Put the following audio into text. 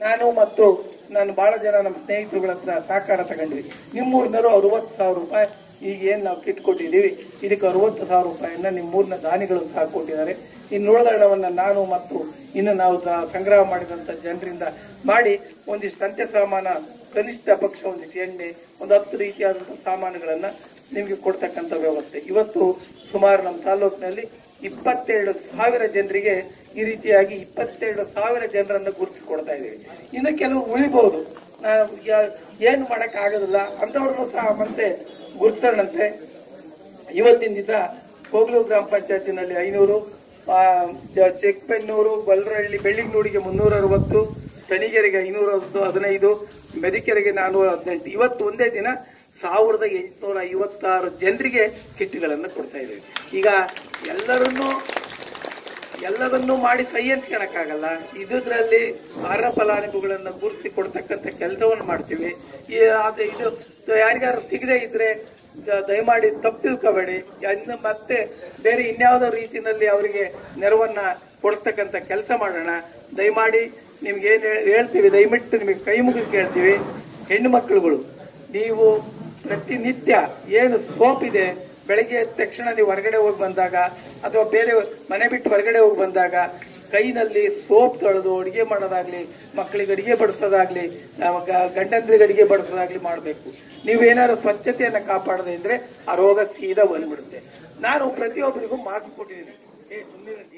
ನಾನು ಮತ್ತು ನಾನು ಬಹಳ ಜನ ನಮ್ಮ ಸ್ನೇಹಿತರುಗಳ ಹತ್ರ ಸಹಕಾರ ತಗೊಂಡ್ವಿ ನಿಮ್ಮೂರಿನವರು ಅರವತ್ತು ಸಾವಿರ ರೂಪಾಯಿ ಈಗ ಏನ್ ನಾವು ಕಿಟ್ ಕೊಟ್ಟಿದ್ದೀವಿ ಇದಕ್ಕೆ ಅರವತ್ತು ಸಾವಿರ ರೂಪಾಯಿಯನ್ನ ನಿಮ್ಮೂರಿನ ದಾನಿಗಳು ಸಹ ಕೊಟ್ಟಿದ್ದಾರೆ ಇನ್ನುಳಿದ ಹಣವನ್ನ ನಾನು ಮತ್ತು ಇನ್ನು ನಾವು ದ- ಸಂಗ್ರಹ ಮಾಡಿದಂತ ಜನರಿಂದ ಮಾಡಿ ಒಂದಿಷ್ಟು ಅಂತ್ಯ ಸಾಮಾನ ಕನಿಷ್ಠ ಪಕ್ಷ ಒಂದಿಷ್ಟು ಎಣ್ಣೆ ಒಂದು ಹತ್ತು ರೀತಿಯಾದಂತಹ ಸಾಮಾನುಗಳನ್ನ ನಿಮಗೆ ಕೊಡ್ತಕ್ಕಂಥ ವ್ಯವಸ್ಥೆ ಇವತ್ತು ಸುಮಾರು ನಮ್ಮ ತಾಲೂಕಿನಲ್ಲಿ ಇಪ್ಪತ್ತೆರಡು ಸಾವಿರ ಜನರಿಗೆ ಈ ರೀತಿಯಾಗಿ ಇಪ್ಪತ್ತೆರಡು ಸಾವಿರ ಜನರನ್ನು ಗುರುತಿಸಿ ಕೊಡ್ತಾ ಇದ್ದೀವಿ ಇನ್ನು ಕೆಲವು ಉಳಿಬಹುದು ನಾವು ಯಾ- ಏನು ಮಾಡಕ್ ಆಗೋದಿಲ್ಲ ಅಂತವ್ರನ್ನು ಸಹ ಮತ್ತೆ ಗುರುತಿಸೋಣಂತೆ ಇವತ್ತಿನ ದಿವಸ ಕೋಗ್ಲೂರು ಗ್ರಾಮ ಪಂಚಾಯತಿನಲ್ಲಿ ಐನೂರು ಆ, ಚ- ಚೆಕ್ಪೆನ್ನೂರು ಗೊಲ್ಲರಹಳ್ಳಿ ಬೆಳ್ಳಿಗ್ನೂಡಿಗೆ ಮುನ್ನೂರ ಅರವತ್ತು ತಣಿಗೆರೆಗೆ ಐನೂರ ಹದಿನೈದು ಮೆದಿಕೆರೆಗೆ ನಾನೂರ ಹದಿನೆಂಟು ಇವತ್ತು ಒಂದೇ ದಿನ ಸಾವಿರದ ಎಂಟುನೂರ ಐವತ್ತಾರು ಜನರಿಗೆ ಕಿಟ್ಗಳನ್ನು ಕೊಡ್ತಾ ಇದ್ದೀವಿ ಈಗ ಎಲ್ಲರನ್ನೂ ಎಲ್ಲವನ್ನೂ ಮಾಡಿ ಸಹಿ ಹಂಚ್ಕೊಳಕ್ಕಾಗಲ್ಲ ಇದ್ರಲ್ಲಿ ಅರ್ಹ ಫಲಾನುಭವಿಗಳನ್ನ ಗುರುತಿಸಿ ಕೊಡ್ತಕ್ಕಂಥ ಕೆಲಸವನ್ನು ಮಾಡ್ತೀವಿ ಈ ಅದು ಇದು ಯಾರಿಗಾರು ಸಿಗದೆ ಇದ್ರೆ ದ- ದಯಮಾಡಿ ತಪ್ಪು ತಿಳ್ಕೋಬೇಡಿ ಇನ್ನು ಮತ್ತೆ ಬೇರೆ ಇನ್ಯಾವುದೋ ರೀತಿಯಲ್ಲಿ ಅವರಿಗೆ ನೆರವನ್ನ ಕೊಡ್ತಕ್ಕಂಥ ಕೆಲಸ ಮಾಡೋಣ ದಯಮಾಡಿ ನಿಮ್ಗೆ ಏನ್ ಹೇಳ್- ಹೇಳ್ತೀವಿ ದಯವಿಟ್ಟು ನಿಮಗೆ ಕೈ ಮುಗಿದು ಕೇಳ್ತೀವಿ ಹೆಣ್ಣು ಮಕ್ಕಳುಗಳು ನೀವು ಪ್ರತಿನಿತ್ಯ ಏನು ಸೋಪ್ ಇದೆ ಬೆಳಗ್ಗೆ ಎದ್ದ ತಕ್ಷಣ ನೀವು ಹೊರಗಡೆ ಹೋಗಿ ಬಂದಾಗ ಅಥವಾ ಬೇರೆ ಮನೆ ಬಿಟ್ಟು ಹೊರಗಡೆ ಹೋಗಿ ಬಂದಾಗ ಕೈನಲ್ಲಿ ಸೋಪ್ ತೊಳೆದು ಅಡಿಗೆ ಮಾಡೋದಾಗ್ಲಿ ಮಕ್ಕಳಿಗೆ ಅಡಿಗೆ ಬಡಿಸೋದಾಗ್ಲಿ ಆ, ಗ- ಗಂಡಂದ್ರಿಗೆ ಅಡಿಗೆ ಬಡಿಸೋದಾಗ್ಲಿ ಮಾಡಬೇಕು ನೀವೇನಾದ್ರು ಸ್ವಚ್ಛತೆಯನ್ನ ಕಾಪಾಡದೆ ಇದ್ರೆ ಆ ರೋಗ ಸೀದಾ ಬಂದ್ಬಿಡುತ್ತೆ ನಾನು ಪ್ರತಿಯೊಬ್ಬರಿಗೂ ಮಾಸ್ಕ್ ಕೊಟ್ಟಿದ್ದೀನಿ ಏ ಸುಮ್ಮನೆ